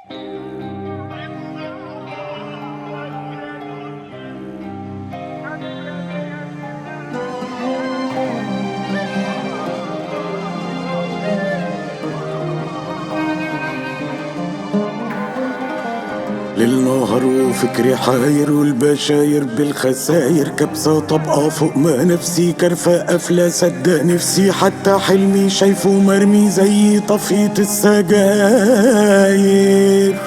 ليل نهار وفكري حاير والبشاير بالخساير كبسة طبقة فوق ما نفسي كرفة قافلة سدة نفسي حتى حلمي شايفه مرمي زي طفية السجاير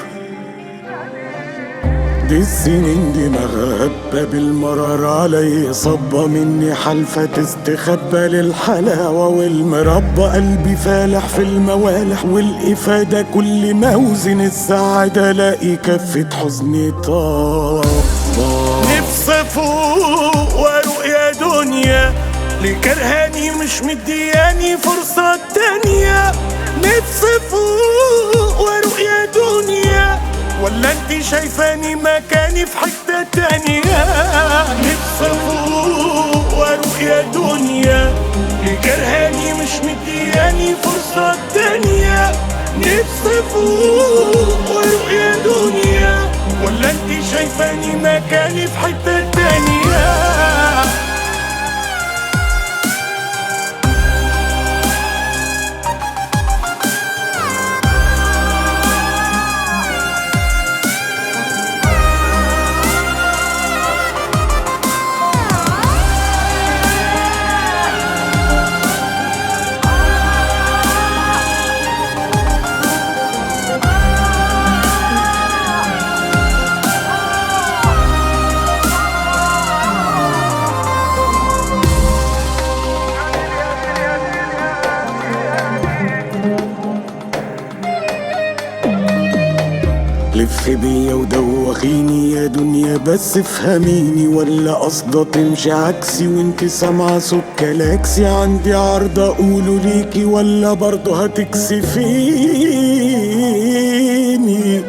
دي السنين دماغها هبة بالمرار علي صبة مني حلفة تستخبى للحلاوة والمربى قلبي فالح في الموالح والإفادة كل موزن السعادة الاقي كفة حزني طابة نفسي فوق واروق يا دنيا لكرهاني مش مدياني فرصة تانية نفسي فوق واروق يا دنيا ولا انت شايفاني مكاني في حتة تانية نفسي فوق واروق يا دنيا لكرهاني مش مدياني فرصة تانية نفسي فوق واروق يا دنيا ولا انت شايفاني مكاني في حتة تانية لف بيا ودوخيني يا دنيا بس افهميني ولا قصدة تمشي عكسي وانت سامعة صوت كلاكسي عندي عرض اقوله ليكي ولا برضه هتكسفيني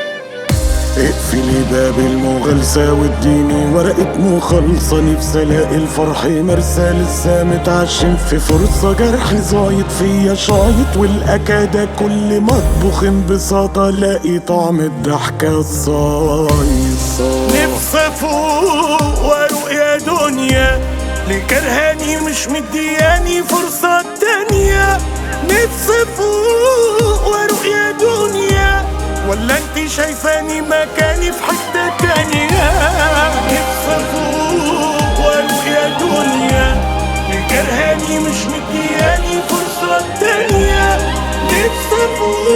اقفلي باب المغالسة واديني ورقة مخلصة نفسي الاقي الفرح مرسى لسه متعشم في فرصة جرحي زايد فيا شايط والاكادة كل ما اطبخ انبساطة الاقي طعم الضحكة الصايصة نفسي فوق واروق يا دنيا لكرهاني مش مدياني فرصة تانية نفسي فوق واروق يا دنيا ولا انت شايفاني مكاني في حتة تانية نفسي فوق واروق يا دنيا لكرهاني مش مدياني فرصة تانية نفسي فوق